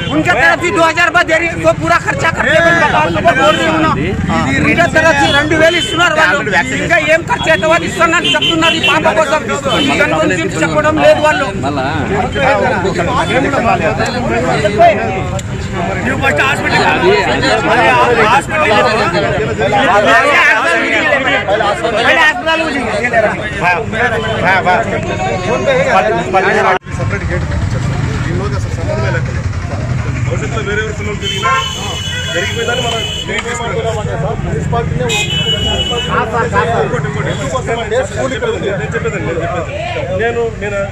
उनके तरफ से दो हजार रुपये दे रही तो पूरा खर्चा करते हैं उनका तो बोल रही हूँ ना उनके तरफ से రెండు వేలు ఇస్తున్నారు వాళ్ళు ఇంకా ఏం ఖర్చు అవుతుందో అది ఇస్తున్నాను చెప్తున్నారు ఈ పాప కోసం ఈ దాని గురించి చెప్పడం లేదు వాళ్ళు సపరేట్ గేట్ కట్టించారు దీనిలోకి అసలు సంబంధమే లేకుండా భవిష్యత్తులో వేరే ఎవరి పిల్లలు తిరిగినా జరిగిపోయిందని మనం నేను మున్సిపాలిటీనే ఇంకోటి ఇంకోటి స్కూల్ ఇక్కడ ఉంది. నేను చెప్పేదండి నేను చెప్పేది నేను నేను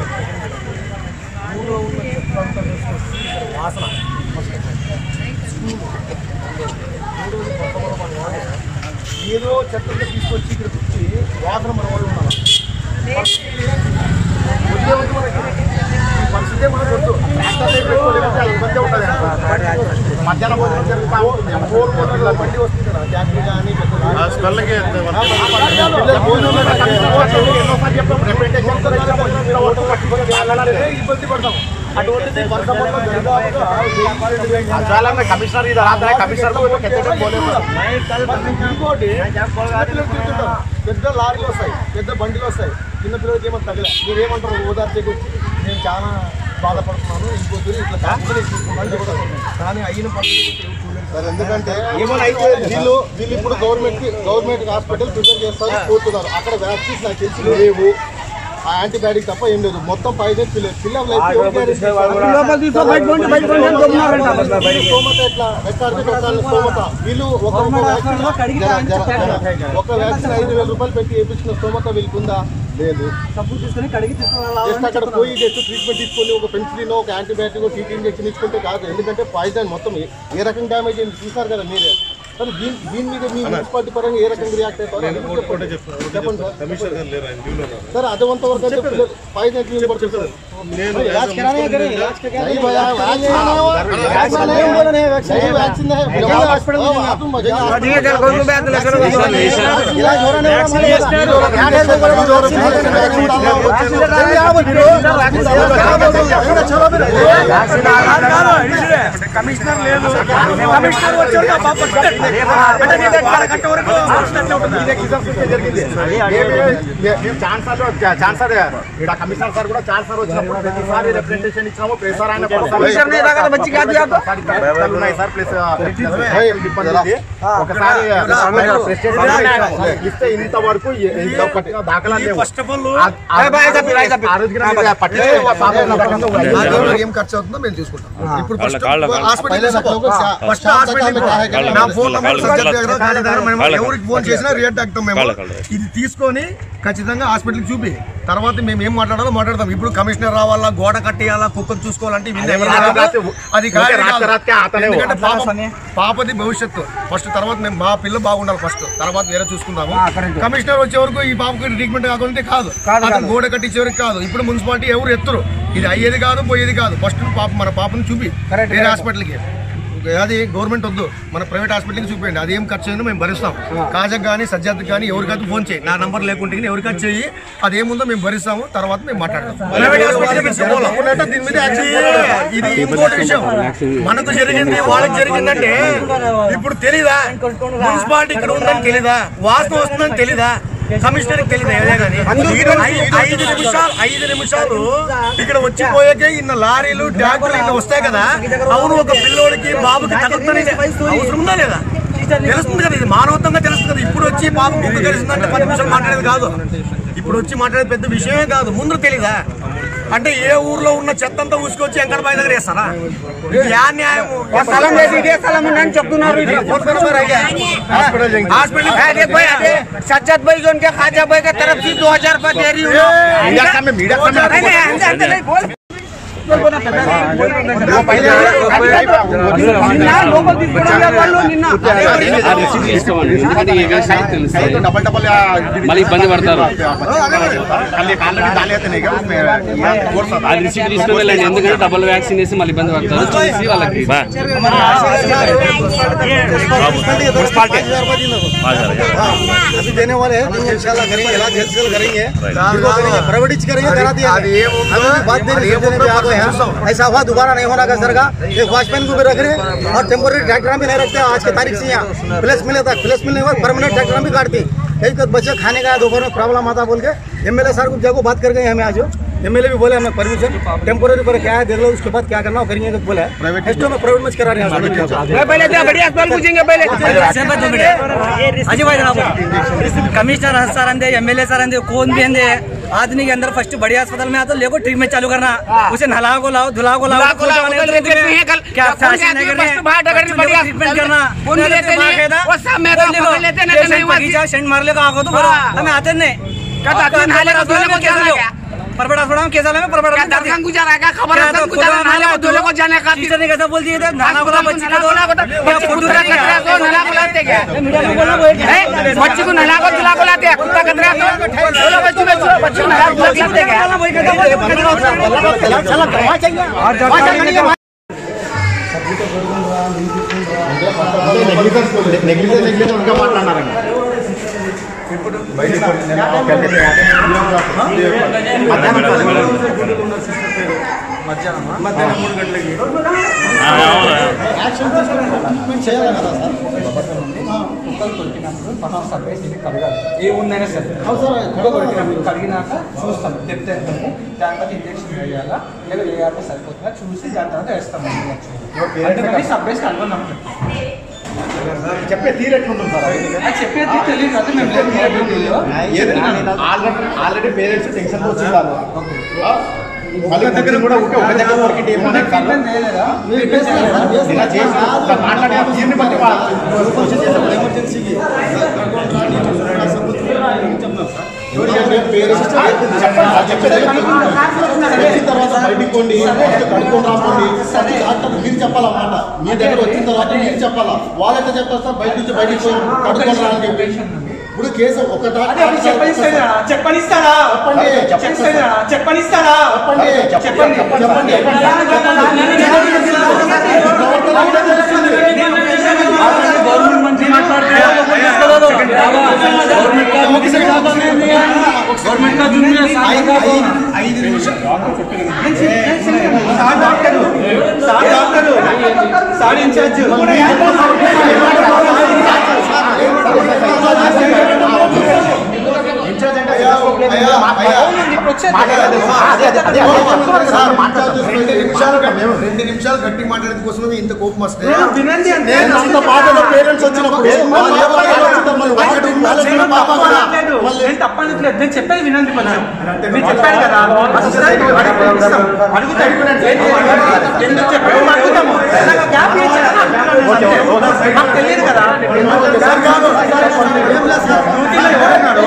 ఊళ్ళో ఉన్న చెత్త అంతా తీసుకొచ్చి వాసన మూడోది కొత్త మన వాసన. ఏదో చెత్త తీసుకొచ్చి ఇక్కడ తెచ్చి వాసన మన వాళ్ళు ఉన్నారు ఉద్యోగం మనకి ఈ పరిస్థితే మనకు వద్దు ట్రాక్టర్లు పెట్టుకోలేదంటే అది ఇబ్బంది ఉంటుంది మధ్యాహ్నం భోజనం జరుగుతా ఉంటుంది ఫోర్ భోజనం బండి వస్తుంది కదా జాకీ కానీ స్మెల్కి ఇబ్బంది పడతాం అటువంటిది వర్ష కమిషనర్ ఇది రాత్రి కమిషనర్ ఇంకోటి చిన్నపిల్లలు తిరుగుతుంటారు. పెద్ద లారీలు వస్తాయి పెద్ద బండిలు వస్తాయి చిన్న పిల్లలకి ఏమో తగలే మీరు ఏమంటారు ఓదార్చేకి వచ్చి నేను చాలా బాధపడుతున్నాను ఇంకొద్దు ఇట్లా కాకుండా తీసుకుంటాను కూడా కానీ అయిన పరిస్థితి ఎందుకంటే ఏమైనా అయితే వీళ్ళు వీళ్ళు ఇప్పుడు గవర్నమెంట్ కి గవర్నమెంట్ హాస్పిటల్ ప్రిపేర్ చేస్తారు కోరుతున్నారు అక్కడ వ్యాక్సిన్స్ నాకు తెలిసి లేవు ఆ యాంటీబయాటిక్ తప్ప ఏం లేదు మొత్తం పైన పిల్ల పిల్లలు అయితే స్తోమత ఎట్లా రెక్కాడితే ఒక్కళ్ళ స్తోమత వీళ్ళు ఒక ఒక వ్యాక్సిన్ జర, జర, జర. ఒక వ్యాక్సిన్ ఐదు వేల రూపాయలు పెట్టి వేయించిన స్తోమత వీళ్ళకుందా లేదు జస్ట్ అక్కడ పోయి జస్ట్ ట్రీట్మెంట్ తీసుకొని ఒక పెన్సిలిన్ ఒక యాంటీబయాటిక్ టీటీ ఇంజెక్షన్ ఇచ్చుకుంటే కాదు ఎందుకంటే పాయిజన్ మొత్తం ఏ- ఏ రకం డ్యామేజ్ అయింది చూసారు కదా మీరే కానీ దీని దీని మీద మీ మున్సిపాలిటీ పరంగా ఏ రకంగా రియాక్ట్ అవుతారు అది కూడా చెప్పండి. చెప్పండి సార్ కమిషనర్ గారు లేరు ఆయన డ్యూలో ఉన్నారు सर आधे घंटे वर्क करते पिల్లలు पाइज एटली ऊपर चलते నేను इलाज कराने का करें इलाज का क्या नहीं भैया वैक्सीन है वो वैक्सीन नहीं बोल रहे हैं वैक्सीन वैक्सीन है क्या हॉस्पिटल में आप तुम मजा इलाज हो रहा नहीं हो रहा हमारे ध्यान है కమిషనర్ లేదు కమిషనర్ వచ్చాడు పాప కమిషనర్ సార్ కూడా చాలా సార్ వచ్చినప్పుడు ప్రతిసారి రిప్రజెంటేషన్ ఇచ్చినాము ప్రతిసారి ఆయన కమిషనర్ ने लगा तो बच्ची क्या दिया तो పరీక్షలు ఉన్నాయి సార్ ప్లస్ ఇబ్బంది ఉంది. ఒకసారి ప్రెసిడెంట్ ఇస్తే ఇంతవరకు ఇంత పట్టిన దాఖలాలు లేవు ఫస్ట్ ఆఫ్ ఆల్ ఆ- ఆ- ఆ రోజు గిన మీరు పట్టించుకో, పాపం నా పట్టించుకో. ఏం ఖర్చు అవుతుందో మేము చూసుకుంటాం ఇప్పుడు కాళ్ళ- ఫస్ట్ కాళ్ళ- కాళ్ళ. హాస్పిటల్ ఫస్ట్ హాస్పిటల్ నా ఫోన్ నంబర్ సబ్జెక్ట్ దగ్గర కాళ్ళ దగ్గర మనం ఎవరికి ఫోన్ చేసినా రియాక్ట్ అవుతాం మేము ఇది తీసుకొని ఖచ్చితంగా హాస్పిటల్కి చూపి తర్వాత మేము ఏం మాట్లాడాలో మాట్లాడతాం ఇప్పుడు కమిషనర్ రావాలా గోడ కట్టేయాలా కుక్కను చూసుకోవాలంటే ఇవన్నీ అదే ఎవరు రాత్రి రాదు. అది కాదు, రాత్రి కాదు. రాత్రి అతనే ఎందుకంటే పాప పాపది భవిష్యత్తు ఫస్ట్ తర్వాత మేము మా పిల్ల బాగుండాలి ఫస్ట్ తర్వాత వేరే చూసుకుందాము కమిషనర్ వచ్చే వరకు ఈ పాపకి ట్రీట్మెంట్ కాకుండా కాదు అతను గోడ కట్టించే వరకు కాదు ఇప్పుడు మున్సిపాలిటీ ఎవరు ఎత్తరు ఇది అయ్యేది కాదు పోయేది కాదు ఫస్ట్ పాప మన పాపను చూపి వేరే హాస్పిటల్కి అది గవర్నమెంట్ వద్దు మన ప్రైవేట్ హాస్పిటల్కి చూపించండి అది ఏం ఖర్చు అయిందో మేము భరిస్తాం కాజక్ కానీ సజ్జాద్కి కానీ ఎవరికైతే ఫోన్ చేయి నా నంబర్ లేకుంటే కానీ ఎవరికైతే చెయ్యి అది ఏముందో మేము భరిస్తాము తర్వాత మేము మాట్లాడతాం ప్రైవేట్ హాస్పిటల్కి చెప్పాలి. దీని మీద యాక్షన్ తీసుకోవాలి. ఇది ఇంకోటి విషయం మనకు జరిగింది వాళ్ళకి జరిగిందంటే ఇప్పుడు తెలీదా మున్సిపాలిటీ ఇక్కడ ఉందని తెలీదా వాసన వస్తుందని తెలీదా కమిషనర్ తెలియదా ఏదే కానీ ఐ- ఐదు నిమిషాలు ఐదు నిమిషాలు ఇక్కడ వచ్చిపోయాకే ఇన్న లారీలు ట్యాంకులు ఇన్న వస్తాయి కదా అవును ఒక పిల్లోడికి బాబుకి తగ్గుతుంది అవసరం ఉందా లేదా తెలుస్తుంది కదా ఇది మానవత్వంగా తెలుస్తుంది కదా ఇప్పుడు వచ్చి బాబు ముందు తెలిసిందంటే పది నిమిషాలు మాట్లాడేది కాదు ఇప్పుడు వచ్చి మాట్లాడేది పెద్ద విషయమే కాదు ముందు తెలీదా అంటే ఏ ఊర్లో ఉన్న చెత్త అంతా ఊసుకొచ్చి వెంకటబాయి దగ్గర వేస్తారా ఇది యా న్యాయము స్థలం లేదు ఇదే స్థలం ఉందని చెప్తున్నారు ఇది. హాస్పిటల్ अरे भाई अरे सज्जद भाई जो उनके खाजा भाई की तरफ से दो हजार रुपए दे रही हूँ మీడియా కమ్మే మీడియా కమ్మే नहीं नहीं अंदर अंदर नहीं बोल నిన్న లోపల తీసుకుని వాళ్ళు నిన్న డబల్ డబల్ మళ్ళీ ఇబ్బంది పడతారు ఆల్రెడీ ఖాళీ అవుతున్నాయి కదా కోర్స్ అది రిసీట్ తీసుకుని వెళ్ళండి ఎందుకంటే డబుల్ వ్యాక్సిన్ వేసి మళ్ళీ ఇబ్బంది పడతారు చూసి వాళ్ళకి अभी देने वाले हैं तो इंशाल्लाह करेंगे इलाज जल्द से जल्द करेंगे प्राइवेट करेंगे करा दिया అది ఏముందో बात देने से देने पे आपको रहे हैं ऐसा हुआ दोबारा नहीं होना का सर का एक वॉचमैन को भी रख रहे हैं और टेम्पोररी ट्रैक्टर भी नहीं रखते आज की तारीख से यहाँ प्लेस मिले था प्लेस मिलने के बाद परमानेंट ट्रैक्टर भी काटती कई कुछ बच्चे खाने का दोपहर में प्रॉब्लम आता बोल के एमएलए सर को जाको बात कर गए हमें आज एमएलए भी बोले हमें परमिशन टेम्पोररी पर क्या है देख लो उसके बाद क्या करना वो करेंगे तो बोला है एस्टो में प्राइवेट में करा रहे हैं पहले तो बढ़िया अस्पताल पूछेंगे पहले अजय भाई जनाब कमिश्नर सर अंदे एमएलए सर अंदे कौन भी अंदे आदमी के अंदर फर्स्ट बढ़िया अस्पताल में आता लेको ट्रीटमेंट चालू करना उसे नहला को लाओ धुला को लाओ धुला को लाओ, कुछ तो लेते नहीं है कल। क्या कौन शासन कहते नहीं हैं, करने फर्स्ट बाहर डगर में बढ़िया ट्रीटमेंट अस्पताल करना कौन उन्हें लेते दिमाग नहीं है? है ना? वो सब मैं बोल तो देखो, लेते नहीं, तो पेशेंट नहीं हुआ बगीचा सेंट मार लेगा आगो तो बोलो हाँ। हमें आते नहीं कहता आपका तीन हाले का परबड़ा धोले को कैसा जाना लो? क्या? परबड़ा अस्पताल में कैसा लगे परबड़ा क्या दरगाह गुजारा है क्या खबर है सब गुजारा नाले को धोले को जाने का टीचर ने कैसा बोल दिया था नाना बोला बच्ची का नला को बच्ची को दूसरा कचरा को नला को लाते क्या मीडिया में बोलना वो एक हैं? बच्ची को नला को धुला को लाते हैं कुत्ता कचरा तो बोलो बच्ची में चलो बच्ची को नला को लाते क्या वही कहता నెగ్లిజెన్స్ నెగ్లిజెన్స్ ఇంకా మాట్లాడినారండి ఏముందైనా సరే కుక్క కొట్టినప్పుడు కడిగినాక చూస్తాం డెప్త్ ఎంత ఉంది దాని తర్వాత ఇంజక్షన్ వేయాలా లేదా వేయాలా సరిపోతుందా చూసి దాని తర్వాత వేస్తాం అందుకని సబ్బేసి కనుగొన్నప్పుడు చెప్పే తీరెట్లుంటుంది సార్ అది చెప్పేది తెలియదు కదా మేము లేదు మీరే డ్యూటీలో ఆల్రెడీ ఆల్రెడీ పేరెంట్స్ టెన్షన్ వచ్చిందారు మళ్ళీ దగ్గర కూడా ఉంటే ఒక దగ్గర వరకు ఏమన్నా కాదు ట్రీట్మెంట్ చేయలేదా ఇలా చేసి ఇలా మాట్లాడే దీన్ని బట్టి వాళ్ళు క్వశ్చన్ చేస్తారు ఎమర్జెన్సీకి వచ్చిన తర్వాత బయటికి పోండి కడుక్కొని రాకండి డాక్టర్ మీరు చెప్పాలన్నమాట మీ దగ్గర వచ్చిన తర్వాత మీరు చెప్పాలా వాళ్ళైతే చెప్తారు సార్ బయట నుంచి బయటికి పోయి కడుక్కొని రా అని చెప్పి ఇప్పుడు కేసు ఒక డాక్టర్ చెప్పనిస్తాడా చెప్పనిస్తాడా చెప్పండి చెప్పనిస్తాడా చెప్పనిస్తాడా చెప్పండి చెప్పండి చెప్పండి ఐదు నిమిషాలు sir doctor sir doctor sir incharge రెండు నిమిషాలు రెండు నిమిషాలు గట్టి మాట్లాడేది కోసమే ఇంత కోపం వస్తే వినండి అంటే నేను అంత బాధలో పేరెంట్స్ వచ్చినప్పుడు వాళ్ళు ఎవరు వచ్చిందో మళ్ళీ వాళ్ళకి వాళ్ళకి కూడా పాప కదా. మళ్ళీ నేను తప్పనట్లేదు నేను చెప్పేది వినండి కొంచెం మీరు చెప్పారు కదా వస్తే అడుగుతాం. అడుగుతాం. ఏం చేయాలి? ఎందుకు చెప్పారు అడుగుతాము నాకు గ్యాప్ ఇచ్చారు మాకు తెలియదు కదా డ్యూటీలో ఎవరున్నారు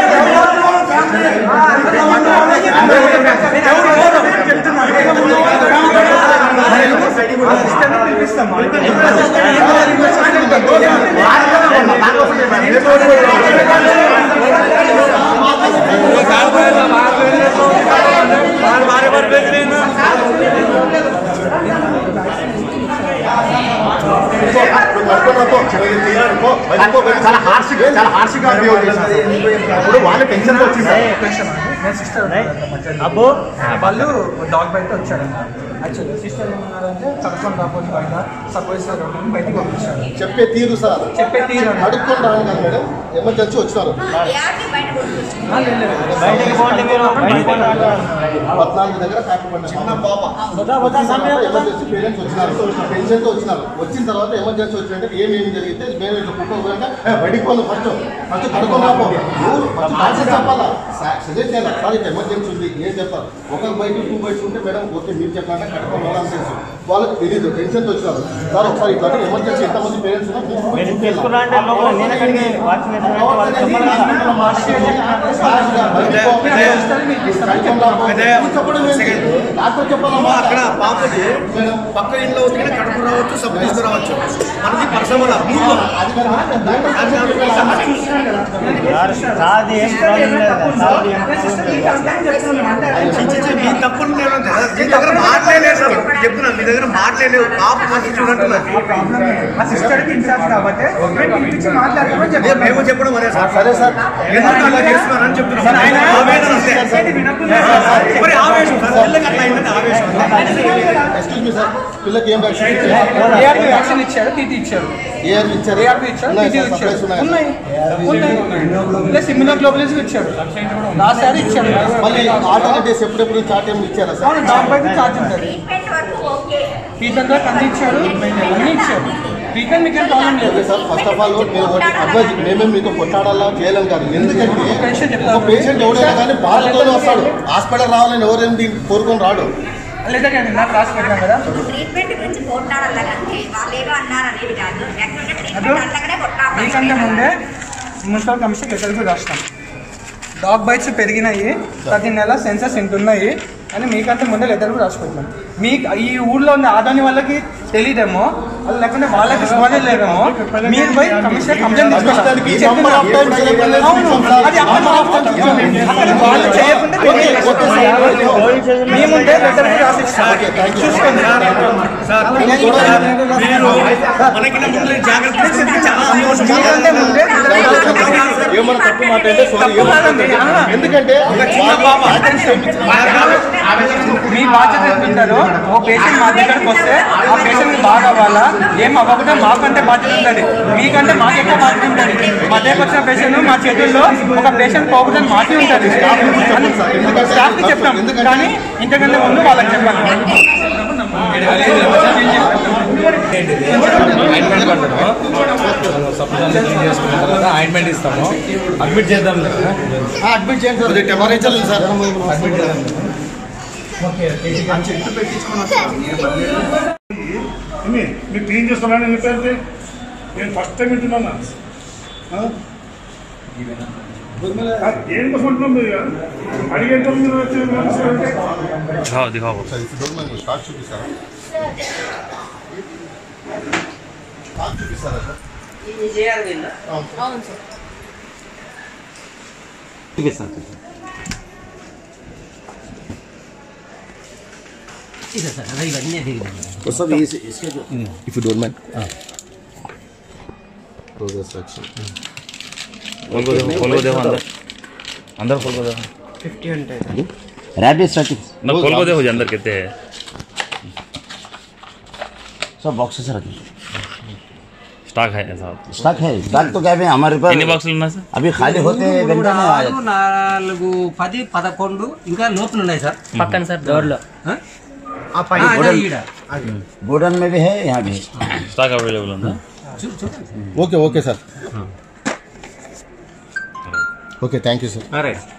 చాలా హార్షిగా చాలా హార్షిగా బిహేవ్ చేశారు ఇప్పుడు వాళ్ళు టెన్షన్ వచ్చింది నేను సిస్టర్ అబ్బో వాళ్ళు డాగ్ బయట వచ్చాడు యాక్చువల్లీ సిస్టర్ ఏమన్నారంటే కడుకొని రాకపోతే బయట సపోజ్ బయటికి పంపించాడు చెప్పే తీరు సార్ చెప్పే తీరు అన్నాడు. అడుక్కొని రాను కదా మేడం ఎమర్జెన్సీ వచ్చినారు పద్నాలుగు దగ్గర కాకపోతే చిన్న పాప ఎమర్జెన్సీ పేరెంట్స్ వచ్చినారు టెన్షన్ తో వచ్చినారు వచ్చిన తర్వాత ఎమర్జెన్సీ వచ్చినట్టే ఏమేమి జరిగితే మేము ఇట్లా కుక్క పోయాక బయటికి పోను ఫస్ట్ ఫస్ట్ కడుకొని రాపో ఎవరు ఫస్ట్ డాక్టర్ చెప్పాలా సజెస్ట్ చేయాలి సార్ ఇట్లా ఎమర్జెన్సీ ఉంది ఏం చెప్తారు ఒక బయట టూ బయట ఉంటే మేడం ఓకే మీరు చెప్పాలంటే కడుకొని రావాలని తెలుసు వాళ్ళకి తెలియదు టెన్షన్ తో వచ్చినారు సార్ ఒకసారి ఇట్లా ఎమర్జెన్సీ ఎంతమంది పేరెంట్స్ అక్కడ పాపకి పక్క ఇంట్లో వచ్చి కడుపు రావచ్చు సబ్ తీసుకురావచ్చు మనకి పరిశ్రమల మీ తప్పుడు నేను మీ దగ్గర మాట్లాడలేదు సార్ చెప్తున్నాను మీ దగ్గర దగ్గర మాట్లాడలేవు పాప మంచి చూడంటున్నారు ఆ సిస్టర్కి ఇన్ఛార్జ్ కాబట్టి మేము పిలిపించి మాట్లాడతామని చెప్పారు మేము చెప్పడం అదే సార్ సరే సార్ ఎందుకు అలా చేస్తున్నారని చెప్తున్నాం ఆయన ఆవేదన అంతే. మరి ఆవేశం సార్ పిల్లకి అట్లా అయిందంటే ఆవేశం ఎక్స్క్యూజ్ మీ సార్ పిల్లకి ఏం వ్యాక్సిన్ ఇచ్చారు ఏఆర్పి వ్యాక్సిన్ ఇచ్చారు టీటీ ఇచ్చారు ఏఆర్వి ఇచ్చారు ఏఆర్పి ఇచ్చారు ఉన్నాయి టీటీ సార్, ఇచ్చారు సప్లైస్ ఉన్నాయా? ఉన్నాయి ఉన్నాయి ప్లస్ ఇమ్యూనోగ్లోబులిన్స్ ఇచ్చారు లాస్ట్ సారి ఇచ్చారు మళ్ళీ ఆల్టర్నేటివ్స్ ఎప్పుడెప్పుడు చాట్ ఏమి ఇచ్చారా సార్ అవును డాక్టర్ అయితే ఛార్జ్ ఉంటుంది ట్రీట్మెంట్ వరకు ఓకే ట్రీట్మెంట్ వరకు అన్ని ఇచ్చారు అన్ని ఇచ్చారు ట్రీట్మెంట్ మీకు ఏం ప్రాబ్లం లేదు okay sir first of all మీరు ఒకటి అడ్వైజ్ మేమేం మీతో కొట్టాడాలా చేయలేం కాదు ఎందుకంటే పేషెంట్ చెప్తారు. ఒక పేషెంట్ ఎవడైనా కానీ బాధతోనే వస్తాడు హాస్పిటల్ రావాలని ఎవరేం దీనికి కోరుకొని రాడు లేదా నేను నాకు రాసి పెట్టాను కదా ట్రీట్మెంట్ గురించి కొట్లాడాలి కానీ వాళ్ళు ఏదో అన్నారు అనేది కాదు యాక్చువల్గా అదో ట్రీట్మెంట్ అంతగానే మీకంటే ముందే మున్సిపల్ కమిషన్ లెటర్కి రాస్తాం డాగ్ బైట్స్ పెరిగినాయి ప్రతి నెల సెన్సస్ ఇంత ఉన్నాయి అని మీకంటే ముందే లెటర్ కూడా రాసి పెట్టాం మీకు ఈ ఊర్లో ఉన్న ఆదాని వాళ్ళకి తెలియదేమో అది లేకుంటే వాళ్ళకి స్మరణ లేదేమో మీరు పోయి కమిషనర్ కంప్లైంట్ కమిషనర్కి number of times చెప్పలేదు. అది అక్కడ అక్కడ వాళ్ళు చేయకుండా ఓకే, ఓకే సార్. మేముంటే లెటర్ కూడా రాసి ఇస్తాం చూసుకోండి మీరు మనకి ముందు జాగ్రత్త తీసుకుంటే చాలా సంతోషం మీకంటే ముందే ఏమన్నా తప్పు మాట అంటే సారీ ఏమన్నా ఎందుకంటే ఒక చిన్న పాప మీ బాధ్యత ఏంటంటారు ఓ పేషెంట్ మా దగ్గరకు వస్తే ఆ పేషెంట్ బాగా అవ్వాలా ఏం అవ్వకుండా మాకంటే బాధ్యత ఉంటుంది మీకంటే మాకు ఎక్కువ బాధ్యత ఉంటుంది మా దగ్గరకు వచ్చిన పేషెంట్ మా చేతుల్లో ఒక పేషెంట్ పోకూడదని మాకే ఉంటుంది స్టాఫ్ చెప్తాం కానీ ఇంతకంటే ముందు వాళ్ళకి చెప్పాలి ఆయింట్మెంట్ ఇస్తాము అడ్మిట్ చేద్దాం అడ్మిట్ చేయండి సార్ టెంపరేచర్ ఉంది సార్ ఏమి? మీరు క్లీన్ చేస్తున్నాను ఎన్ని పేరుతే నేను ఫస్ట్ టైం వింటున్నాను ఆ? ఆ, ఏం కోసం అంటున్నాం మీరు అడిగేంత మీరు వచ్చి అంటే సార్ ఇప్పుడు డోంట్ స్టాక్ చూపిస్తారా స్టాక్ చూపిస్తారా సార్ అవును sir. If you don't mind. Progress section. खोल को देखो खोल को देखो अंदर अंदर खोल को देखो रैबिट सर्टिफिकेट ना खोल को देखो जी अंदर कितने है सब बॉक्सेस रखे स्टॉक है ऐसा स्टॉक है स्टॉक तो क्या है हमारे पास ఎన్ని బాక్సులు ఉన్నాయి సార్ अभी खाली होते घंटे में आ ఆరు जाते నాలుగు పది పదకొండు ఇంకా లోపల ఉన్నాయి సార్ పక్కన సార్ డోర్లో गोडन में भी है यहाँ भी है స్టాక్ అవైలబుల్ ఉందా okay okay sir okay thank you sir right